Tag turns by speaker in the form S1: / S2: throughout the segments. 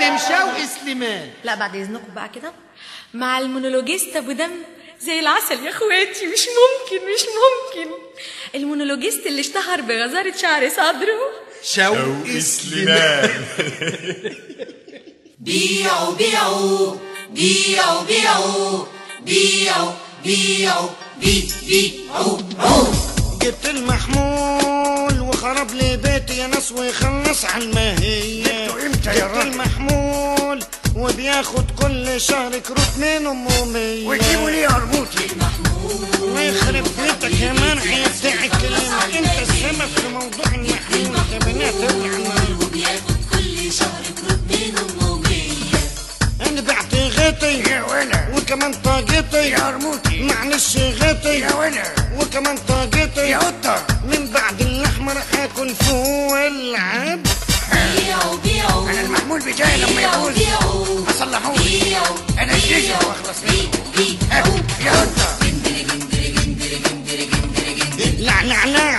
S1: معلم شوقي سليمان
S2: لا بعد اذنكم بقى كده مع المونولوجيست ابو دم زي العسل يا اخواتي مش ممكن مش ممكن المونولوجيست اللي اشتهر بغزارة شعر صدره
S1: شوقي سليمان
S3: بيعوا بيعوا بيعوا بيعوا بيعوا بيعوا بي بيعوا عوا
S4: جبت المحمول وخرب لي بيتي يا ناس ويخلص على الماهية
S5: امتى يا
S4: جبت
S5: راجل؟
S4: المحمول وبياخد كل شهر كروت من امه مية
S5: وتجيبوا ليه قرموطي
S4: الله يخرب بيتك يا مرحي بتاع الكلام انت السبب في موضوع المحمول يا بنات ابلع
S3: وبياخد كل شهر كروت من امه مية
S4: انا بعت غيطي
S5: يا ولا
S4: وكمان طاقتي
S5: يا قرموطي
S4: معلش غيطي
S5: يا ولا
S4: وكمان طاقتي
S5: يا قطة
S4: من بعد اللحمة راح اكل فوق العب
S3: بيعوا بيعوا
S5: انا المحمول بتاعي لما
S3: بيعوا
S5: يبوظ
S3: بيعوا
S5: اصلحوه لي
S3: بيعوا
S5: انا الجيجة واخلص منه
S3: بي
S5: ها،
S3: بيعوا
S5: يا قطة
S4: لع لع لع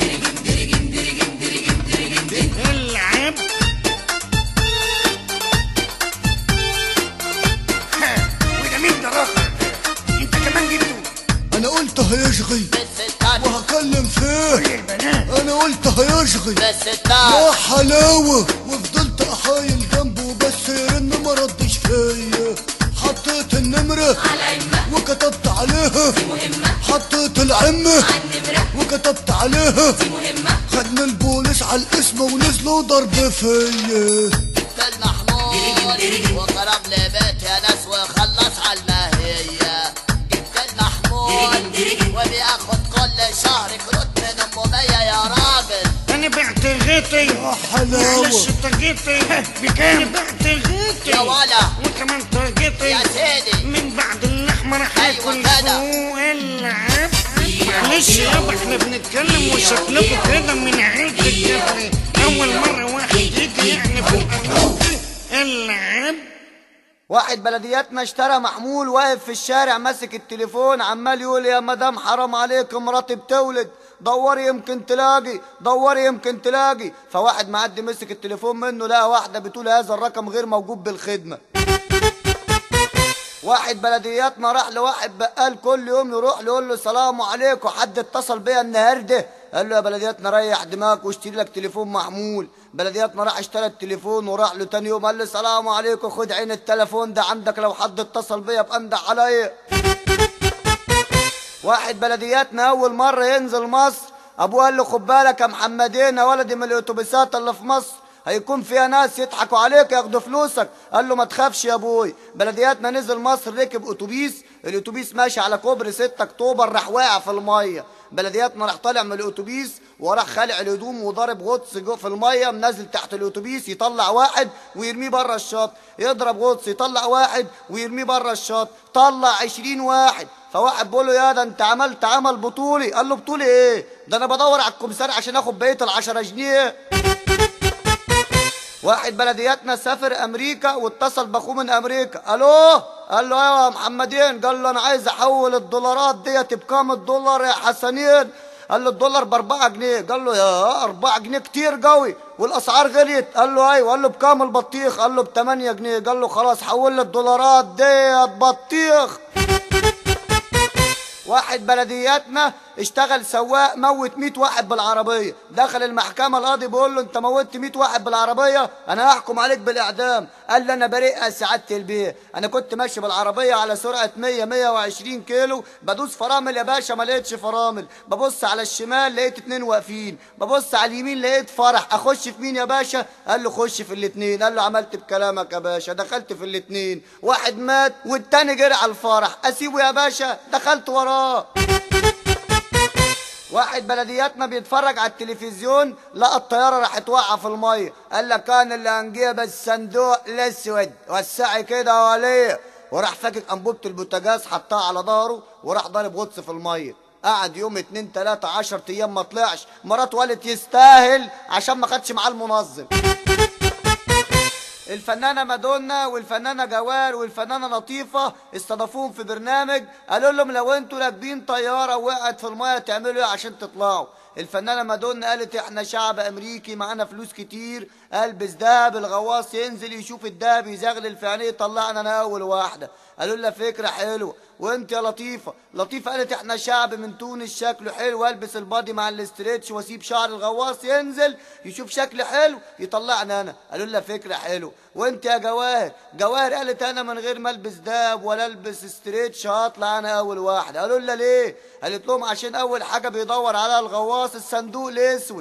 S4: العب
S5: ها، وده مين ده راخر انت كمان جبته
S6: انا قلت هيشغي وهكلم فيه
S5: كل البنات
S6: انا قلت هيشغي
S3: بس
S6: يا
S3: التعب
S6: حلاوة وفضلت احايل جنبه بس يرن ما ردش فيا حطيت النمرة
S3: على امه
S6: وكتبت عليها
S3: مهمة
S6: حطيت العمة
S3: على النمرة
S6: وكتبت عليها
S3: مهمة
S6: خدنا البوليس على الاسم ونزلوا ضرب فيا
S7: المحمول وقرب لي بيت يا ناس وخلص على الماهية جبت المحمول وبياخد كل شهر كروت من امه مية يا راجل
S4: انا بعت غيطي
S6: يا حلاوة
S4: معلش طاقتي
S5: بكام؟
S4: انا بعت غيطي
S7: يا ولا
S4: وكمان طاقتي
S7: يا سيدي
S4: من بعد اللحمة راح
S7: أيوة
S4: اكل
S7: كده.
S4: فوق العب معلش يابا احنا بنتكلم وشكلكوا كده من عيلة الجبل اول مرة واحد يجي يعني في الأرض العب
S8: واحد بلدياتنا اشترى محمول واقف في الشارع ماسك التليفون عمال يقول يا مدام حرام عليك مراتي بتولد دوري يمكن تلاقي دوري يمكن تلاقي فواحد معدي مسك التليفون منه لقى واحدة بتقول هذا الرقم غير موجود بالخدمة واحد بلدياتنا راح لواحد بقال كل يوم يروح له يقول له سلام عليكم حد اتصل بيا النهارده قال له يا بلدياتنا ريح دماغك واشتري لك تليفون محمول بلدياتنا راح اشترى التليفون وراح له تاني يوم قال له سلام عليكم خد عين التليفون ده عندك لو حد اتصل بيا بأندع عليا واحد بلدياتنا اول مره ينزل مصر ابوه قال له خد بالك يا محمدين يا ولدي من الاتوبيسات اللي في مصر هيكون فيها ناس يضحكوا عليك ياخدوا فلوسك قال له ما تخافش يا ابوي بلدياتنا نزل مصر ركب اتوبيس الاتوبيس ماشي على كوبري 6 اكتوبر راح واقع في الميه بلدياتنا راح طالع من الاتوبيس وراح خالع الهدوم وضارب غطس جو في الميه منزل تحت الاتوبيس يطلع واحد ويرميه بره الشط يضرب غطس يطلع واحد ويرميه بره الشط طلع 20 واحد فواحد بيقول له يا ده انت عملت عمل بطولي قال له بطولي ايه ده انا بدور على الكمسار عشان اخد بقيه العشرة جنيه واحد بلدياتنا سافر امريكا واتصل باخوه من امريكا الو قال له ايوه يا محمدين قال له انا عايز احول الدولارات ديت بكام الدولار يا حسنين قال له الدولار باربعة جنيه قال له يا أربعة جنيه كتير قوي والاسعار غليت قال له ايوه قال له بكام البطيخ قال له بتمانية جنيه قال له خلاص حول لي الدولارات ديت بطيخ واحد بلدياتنا اشتغل سواق موت 100 واحد بالعربيه دخل المحكمه القاضي بيقول له انت موتت 100 واحد بالعربيه انا هحكم عليك بالاعدام قال له انا بريء يا سعاده البيه انا كنت ماشي بالعربيه على سرعه 100 120 كيلو بدوس فرامل يا باشا ما لقيتش فرامل ببص على الشمال لقيت اتنين واقفين ببص على اليمين لقيت فرح اخش في مين يا باشا قال له خش في الاتنين قال له عملت بكلامك يا باشا دخلت في الاتنين واحد مات والتاني جري على الفرح اسيبه يا باشا دخلت وراه واحد بلدياتنا بيتفرج على التلفزيون لقى الطيارة راحت واقعة في المية قال لك كان اللي هنجيب الصندوق الاسود وسعي كده يا وليه وراح فاكك انبوبة البوتاجاز حطها على ظهره وراح ضارب غطس في المية قعد يوم اتنين تلاتة عشر ايام ما طلعش مراته قالت يستاهل عشان ما خدش معاه المنظم الفنانة مادونا والفنانة جوار والفنانة لطيفة استضافوهم في برنامج قالوا لهم لو انتوا راكبين طيارة وقعت في المية تعملوا ايه عشان تطلعوا الفنانه مادونا قالت احنا شعب امريكي معانا فلوس كتير البس دهب الغواص ينزل يشوف الدهب يزغلل في عينيه يطلعنا انا اول واحده قالوا لها فكره حلوه وانت يا لطيفه لطيفه قالت احنا شعب من تونس شكله حلو البس البادي مع الاستريتش واسيب شعر الغواص ينزل يشوف شكل حلو يطلعني انا قالوا لها فكره حلوه وانت يا جواهر جواهر قالت انا من غير ما البس داب ولا البس استريتش هطلع انا اول واحده قالوا لها ليه قالت لهم عشان اول حاجه بيدور عليها الغواص الصندوق الاسود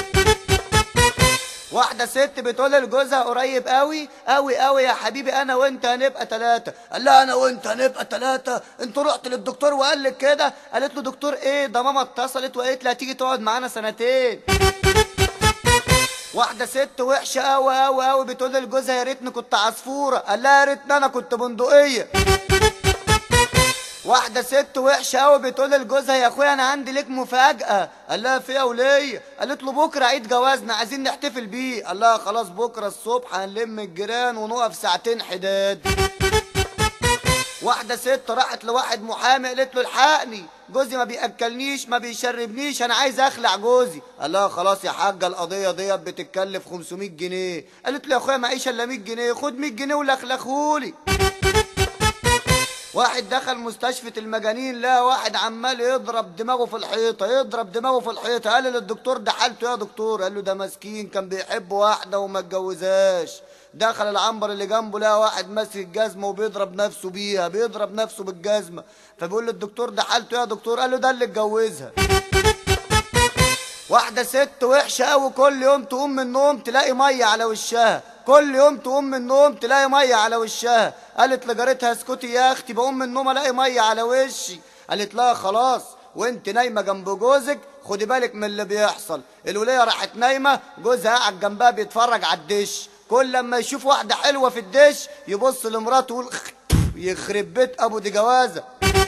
S8: واحدة ست بتقول لجوزها قريب قوي قوي قوي يا حبيبي انا وانت هنبقى ثلاثة قال لها انا وانت هنبقى ثلاثة انت رحت للدكتور وقال لك كده قالت له دكتور ايه ده ماما اتصلت وقالت لي هتيجي تقعد معانا سنتين واحدة ست وحشة قوي قوي قوي بتقول لجوزها يا ريتني كنت عصفورة قال لها يا ريتني انا كنت بندقية واحدة ست وحشة قوي بتقول لجوزها يا اخويا انا عندي ليك مفاجأة قال لها فيها ولية قالت له بكرة عيد جوازنا عايزين نحتفل بيه قال لها خلاص بكرة الصبح هنلم الجيران ونقف ساعتين حداد واحدة ست راحت لواحد محامي قالت له الحقني جوزي ما بياكلنيش ما بيشربنيش انا عايز اخلع جوزي قال لها خلاص يا حاجه القضيه ديت بتتكلف 500 جنيه قالت له يا اخويا معيش الا 100 جنيه خد 100 جنيه ولخلخهولي واحد دخل مستشفى المجانين لقى واحد عمال يضرب دماغه في الحيطه يضرب دماغه في الحيطه قال للدكتور ده حالته يا دكتور قال له ده مسكين كان بيحب واحده وما اتجوزهاش دخل العنبر اللي جنبه لقى واحد ماسك الجزمه وبيضرب نفسه بيها بيضرب نفسه بالجزمه فبيقول للدكتور ده حالته يا دكتور قال له ده اللي اتجوزها واحدة ست وحشة أوي كل يوم تقوم من النوم تلاقي مية على وشها كل يوم تقوم من النوم تلاقي مية على وشها قالت لجارتها اسكتي يا أختي بقوم من النوم ألاقي مية على وشي قالت لها خلاص وانت نايمة جنب جوزك خدي بالك من اللي بيحصل الولية راحت نايمة جوزها قاعد جنبها بيتفرج على الدش كل لما يشوف واحدة حلوة في الدش يبص لمراته ويقول يخرب بيت أبو دي جوازة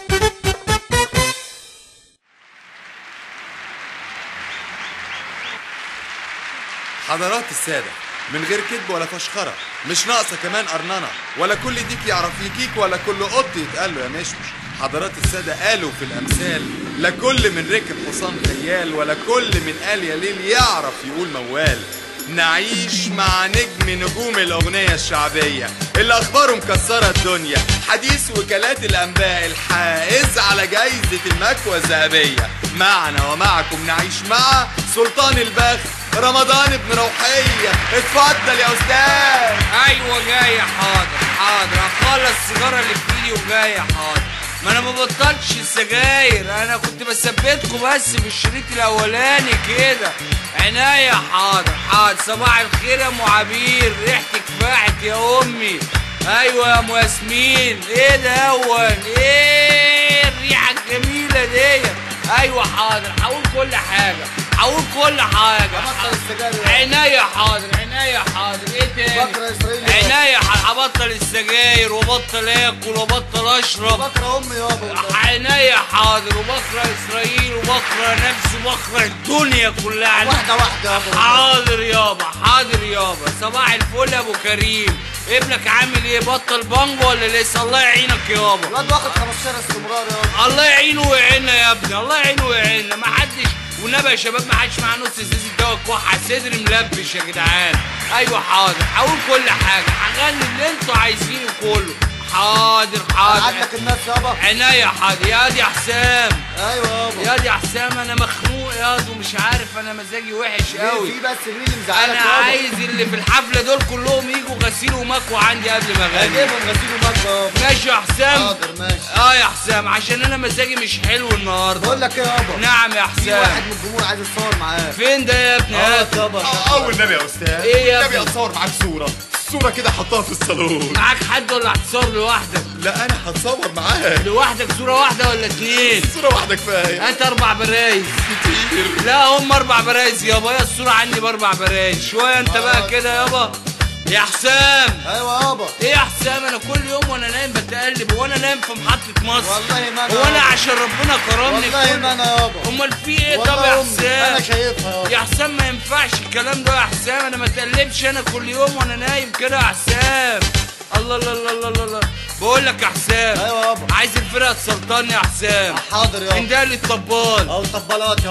S1: حضرات السادة من غير كذب ولا فشخرة مش ناقصة كمان قرننة ولا كل ديك يعرف يكيك ولا كل قط يتقال له يا مشمش حضرات السادة قالوا في الأمثال لا كل من ركب حصان خيال ولا كل من قال يا ليل يعرف يقول موال نعيش مع نجم نجوم الأغنية الشعبية اللي أخباره مكسرة الدنيا حديث وكالات الأنباء الحائز على جايزة المكوى الذهبية معنا ومعكم نعيش مع سلطان البخت رمضان بن روحية اتفضل يا أستاذ
S9: ايوه جاي حاضر حاضر هخلص السيجاره اللي في ايدي وجاي حاضر ما انا ما بطلتش السجاير انا كنت بثبتكم بس في الشريط الاولاني كده عناية حاضر حاضر صباح الخير يا ام عبير ريحتك فاحت يا امي ايوه يا ام ياسمين ايه ده اول ايه الريحه الجميله ديت ايوه حاضر هقول كل حاجه هقول كل حاجه
S8: بطل السجاير
S9: عناية حاضر عناية حاضر ايه تاني
S8: بكرة إسرائيل يابا.
S9: عناية ح- هبطل السجاير وبطل اكل وبطل اشرب
S8: بكره أمي يابا والله.
S9: عناية حاضر وبكره اسرائيل وبكره نفسي وبكره الدنيا كلها
S8: واحدة واحدة يابا والله.
S9: حاضر يابا حاضر يابا صباح الفل يا ابو كريم ابنك عامل ايه بطل بانجو ولا لسه الله يعينك يابا
S8: الواد واخد 15 استمرار يابا
S9: الله يعينه ويعيننا يا ابني الله يعينه ويعيننا ما حدش والنبي يا شباب ما حدش معاه نص ازازه دواء كح على الصدر ملبش يا جدعان ايوه حاضر هقول كل حاجه هغني اللي انتوا عايزينه كله حاضر حاضر
S8: عندك الناس يابا
S9: عناية حاضر يا دي يا حسام
S8: ايوه يابا
S9: يا دي يا حسام انا مخنوق يا دي ومش عارف انا مزاجي وحش قوي
S8: في بس مين اللي مزعلك
S9: انا
S8: يابا
S9: عايز اللي في الحفله دول كلهم يجوا غسيل ومكوى عندي قبل ما اغني
S8: هجيبهم غسيل ومكوى يابا
S9: ماشي يا حسام
S8: حاضر ماشي
S9: اه يا حسام عشان انا مزاجي مش حلو النهارده
S8: بقول لك ايه يابا
S9: نعم يا
S8: في واحد
S9: حسام
S8: من الجمهور عايز يتصور معاه
S9: فين ده يا ابني
S8: اه
S9: هات
S8: يابا
S1: أول نبي يا أستاذ
S9: إيه يا
S1: نبي
S9: ابني؟
S1: أتصور معاك صورة صورة كده حطها في الصالون
S9: معاك حد ولا هتصور لوحدك
S1: لا أنا هتصور معاك
S9: لوحدك صوره واحده ولا اتنين
S1: صورة واحدة كفاية
S9: هات اربع برايز
S1: كتير
S9: لا هم اربع برايز يابا يا الصوره عندي باربع برايز شويه انت بقى كده يابا يا حسام
S8: ايوه يابا
S9: ايه يا حسام انا كل يوم وانا نايم بتقلب وانا نايم في محطه مصر
S8: والله ما انا
S9: هو انا
S8: يابا.
S9: عشان ربنا كرمني
S8: والله ما انا يابا
S9: امال في ايه طب
S8: والله
S9: يا
S8: أمي، انا
S9: حسام
S8: شايفها يابا
S9: يا حسام ما ينفعش الكلام ده يا حسام انا ما تقلبش انا كل يوم وانا نايم كده يا حسام الله الله الله الله الله, الله. بقول لك يا حسام
S8: ايوه يابا
S9: عايز الفرقه تسلطني يا حسام
S8: حاضر يابا
S9: اندالي الطبال
S8: او طبالات يابا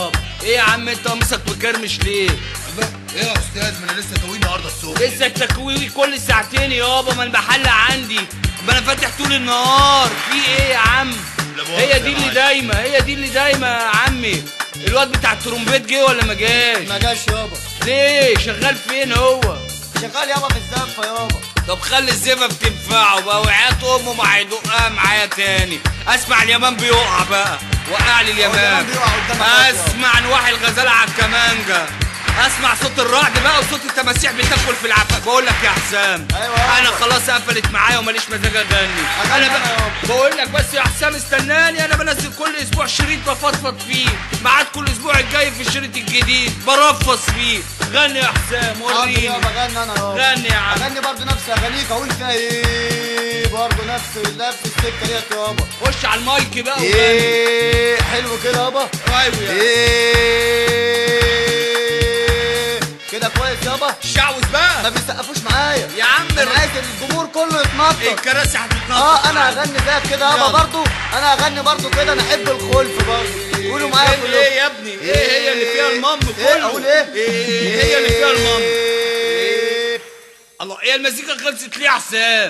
S9: ايه يا عم انت قميصك مكرمش ليه
S1: ايه يا استاذ ما انا لسه طويل النهارده الصبح
S9: لسه التكوير كل ساعتين يابا ما المحل عندي ما انا فاتح طول النهار في ايه يا عم
S1: لا مؤاخذة
S9: هي
S1: يا
S9: دي اللي
S1: معلم.
S9: دايما هي دي اللي دايما يا عمي الواد بتاع الترومبيت جه ولا ما جاش
S8: ما جاش يابا
S9: ليه شغال فين هو
S8: شغال يابا في الزفه يابا
S9: طب خلي الزفه بتنفعه بقى وعيات امه ما هيدقها معايا تاني اسمع اليمام بيقع بقى وقع لي اليمام
S8: اليمام بيقع قدامك بس يابا.
S9: اسمع نواحي الغزاله على الكمانجه اسمع صوت الرعد بقى وصوت التماسيح بتاكل في العفا بقول لك يا حسام
S8: أيوة يابا.
S9: انا خلاص قفلت معايا وماليش مزاج اغني
S8: أغني
S9: انا
S8: أنا
S9: بقى
S8: يابا.
S9: بقول لك بس يا حسام استناني انا بنزل كل اسبوع شريط بفضفض فيه ميعاد كل اسبوع الجاي في الشريط الجديد برفص فيه غني يا حسام
S8: حاضر
S9: وريني
S8: يابا غني انا يابا
S9: غني يا عم
S8: اغني برضه نفس اغانيك اقول فيها ايه برضه نفس نفس السكه ديت يابا
S9: خش على المايك بقى وغني
S8: ايه حلو كده يابا
S9: ايوه يا
S8: ايه كده كويس يابا
S9: شعوذ
S8: ما
S9: بقى
S8: بيسقفوش معايا
S9: يا عم
S8: انا عايز الجمهور كله يتنطط
S9: الكراسي هتتنطط
S8: اه انا
S9: معاك.
S8: هغني زيك كده يابا
S9: يلا.
S8: برضه انا هغني برضه كده انا احب الخلف برضه قولوا معايا
S9: ايه
S8: كلكم
S9: ايه يا ابني ايه هي اللي فيها المام كله
S8: ايه اقول ايه
S9: ايه هي اللي فيها المام
S8: إيه.
S9: الله ايه المزيكا خلصت ليه يا حسام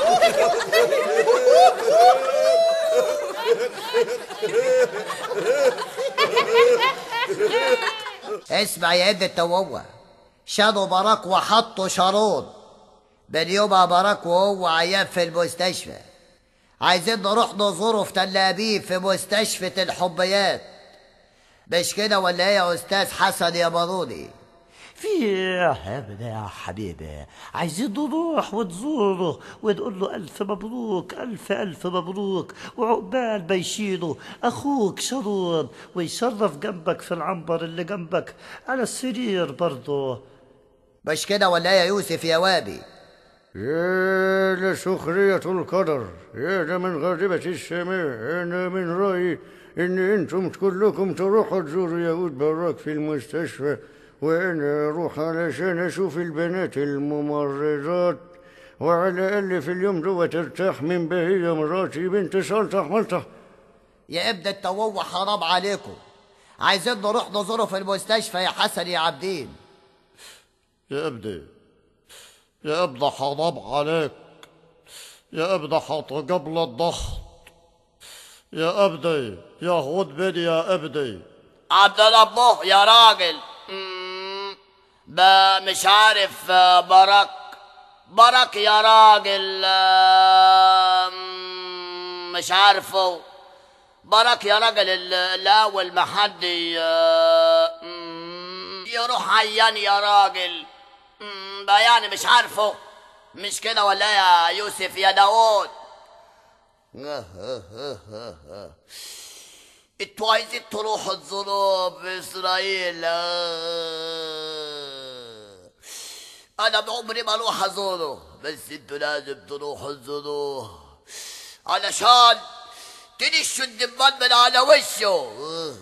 S7: اسمع يا ابن التووة شادوا باراك وحطوا شارون من يومها باراك وهو عيان في المستشفى عايزين نروح نزوره في تل ابيب في مستشفى الحبيات مش كده ولا ايه يا استاذ حسن يا باروني
S10: في يا ابني يا حبيبي عايزين نروح ونزوره ونقول له ألف مبروك ألف ألف مبروك وعقبال ما يشيله أخوك شرون ويشرف جنبك في العنبر اللي جنبك على السرير برضه
S7: مش كده ولا ايه يا يوسف يا وابي
S4: يا لسخرية القدر يا ده من غاضبة السماء أنا من رأيي إن أنتم كلكم تروحوا تزوروا يهود براك في المستشفى وأنا أروح علشان أشوف البنات الممرضات وعلى الأقل في اليوم ده ترتاح من بهية مراتي بنت سلطح ملطح
S7: يا ابن التووة حرام عليكم عايزين نروح نزوره في المستشفى يا حسن يا عبدين
S4: يا أبدي يا أبدي حرام عليك يا أبدي حط قبل الضغط يا أبدي يا خد بدي يا أبدي
S7: عبد ربه يا راجل مم، ب- مش عارف آه، برك برك يا راجل آه، مم، مش عارفه برك يا راجل ال- الاول ما حد ي- مم، يروح عيان يا راجل مم، بقى يعني مش عارفه مش كده ولا إيه يا يوسف يا داوود انتوا عايزين تروحوا تزوروا في اسرائيل آه. انا بعمري ما اروح ازوره بس انتوا لازم تروحوا تزوروه علشان تنشوا الدبان من على وشه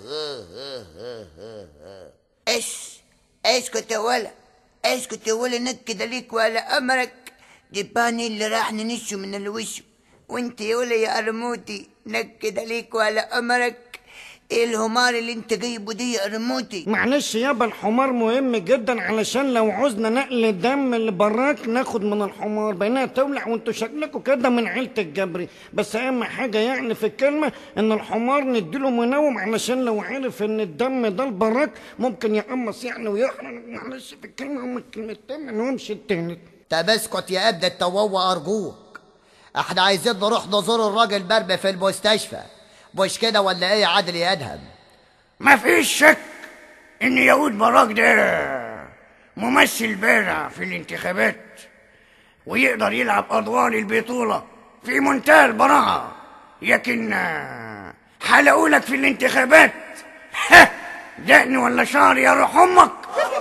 S11: ايش ايش كنت ولا ايش كنت ولا نكد عليك ولا امرك دباني اللي راح ننشه من الوش وانت يا ولا يا قرموتي نكد عليك ولا امرك ايه الهمار اللي انت جايبه دي يا قرموتي
S4: معلش يابا الحمار مهم جدا علشان لو عوزنا نقل الدم اللي براك ناخد من الحمار بينها تولع وانتوا شكلكوا كده من عيلة الجبري بس اهم حاجة يعني في الكلمة ان الحمار نديله منوم علشان لو عرف ان الدم ده البراك ممكن يقمص يعني ويحرق معلش في الكلمة هم الكلمتين ما لهمش التالت
S7: طب اسكت يا ابن التووة ارجوك احنا عايزين نروح نزور الراجل مرمي في المستشفى مش كده ولا ايه يا عادل يا ادهم
S5: ما فيش شك ان يهود براك ده ممثل بارع في الانتخابات ويقدر يلعب ادوار البطوله في منتهى البراعه لكن آه، حلقوا لك في الانتخابات دقن ولا شعر يا روح امك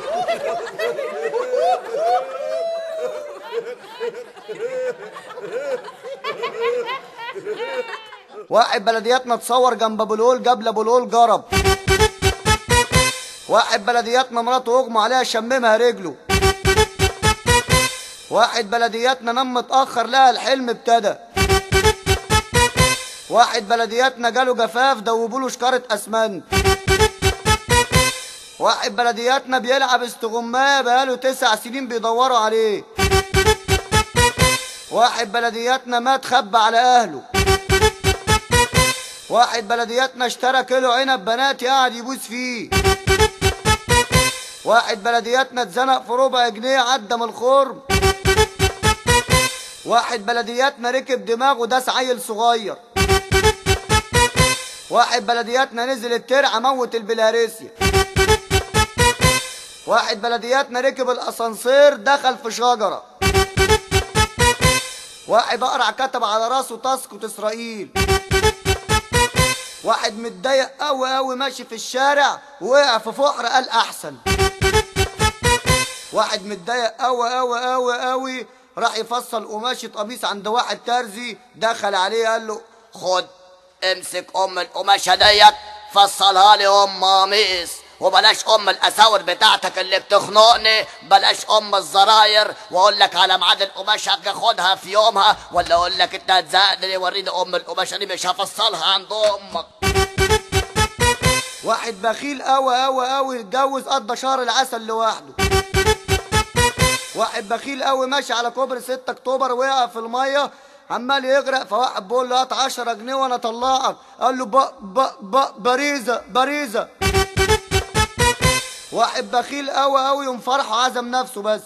S8: واحد بلدياتنا اتصور جنب ابو الهول قبل ابو الهول جرب واحد بلدياتنا مراته اغمى عليها شممها رجله واحد بلدياتنا نام متاخر لها الحلم ابتدى واحد بلدياتنا جاله جفاف دوبوله شكارة اسمنت واحد بلدياتنا بيلعب استغماية بقاله تسع سنين بيدوروا عليه واحد بلدياتنا مات خبى على اهله واحد بلدياتنا اشترى كيلو عنب بناتي قاعد يبوس فيه واحد بلدياتنا اتزنق في ربع جنيه عدى من الخرم واحد بلدياتنا ركب دماغه داس عيل صغير واحد بلدياتنا نزل الترعة موت البلاريسيا واحد بلدياتنا ركب الاسانسير دخل في شجرة واحد اقرع كتب على راسه تسقط اسرائيل واحد متضايق قوي قوي ماشي في الشارع وقع في فقر قال احسن واحد متضايق قوي قوي قوي قوي راح يفصل قماشة قميص عند واحد ترزي دخل عليه قال له
S7: خد امسك ام القماشة ديت فصلها لي ام قميص وبلاش ام الاساور بتاعتك اللي بتخنقني بلاش ام الزراير واقول لك على ميعاد القماشه اخدها في يومها ولا اقول لك انت هتزهقني وريني ام القماشه دي مش هفصلها عند امك
S8: واحد بخيل قوي قوي قوي اتجوز قضى شهر العسل لوحده واحد بخيل قوي ماشي على كوبري 6 اكتوبر وقع في الميه عمال يغرق فواحد بيقول له هات 10 جنيه وانا اطلعك قال له ب ب ب باريزه باريزه واحد بخيل قوي قوي يوم فرحه عزم نفسه بس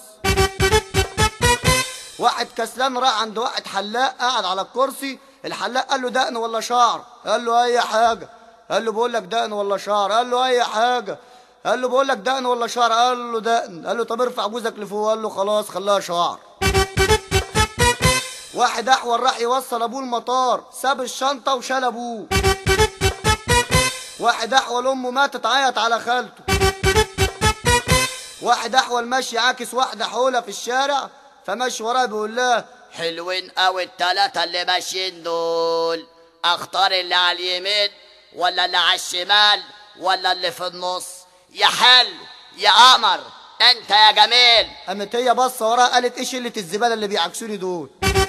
S8: واحد كسلان راح عند واحد حلاق قاعد على الكرسي الحلاق قال له دقن ولا شعر قال له اي حاجه قال له بقول لك دقن ولا شعر قال له اي حاجه قال له بقول لك دقن ولا شعر قال له دقن قال له طب ارفع جوزك لفوق قال له خلاص خليها شعر واحد احول راح يوصل ابوه المطار ساب الشنطه وشال ابوه واحد احول امه ماتت عيط على خالته واحد احول ماشي عاكس واحده حوله في الشارع فماشي وراه بيقول لها
S7: حلوين قوي التلاتة اللي ماشيين دول اختار اللي على اليمين ولا اللي على الشمال ولا اللي في النص يا حلو يا قمر انت يا جميل
S8: قامت هي بصه وراها قالت ايه شله الزباله اللي بيعكسوني دول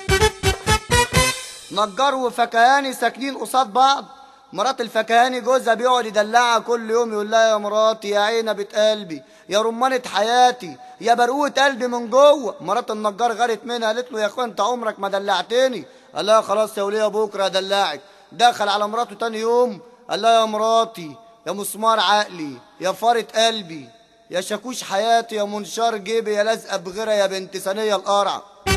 S8: نجار وفكهاني ساكنين قصاد بعض مرات الفكهاني جوزها بيقعد يدلعها كل يوم يقول لها يا مراتي يا عينة قلبي يا رمانة حياتي يا برقوة قلبي من جوه مرات النجار غارت منها قالت له يا اخويا انت عمرك ما دلعتني قال لها خلاص يا وليه بكره ادلعك دخل على مراته تاني يوم قال لها يا مراتي يا مسمار عقلي يا فارة قلبي يا شاكوش حياتي يا منشار جيبي يا لازقه بغيرها يا بنت ثانيه القرع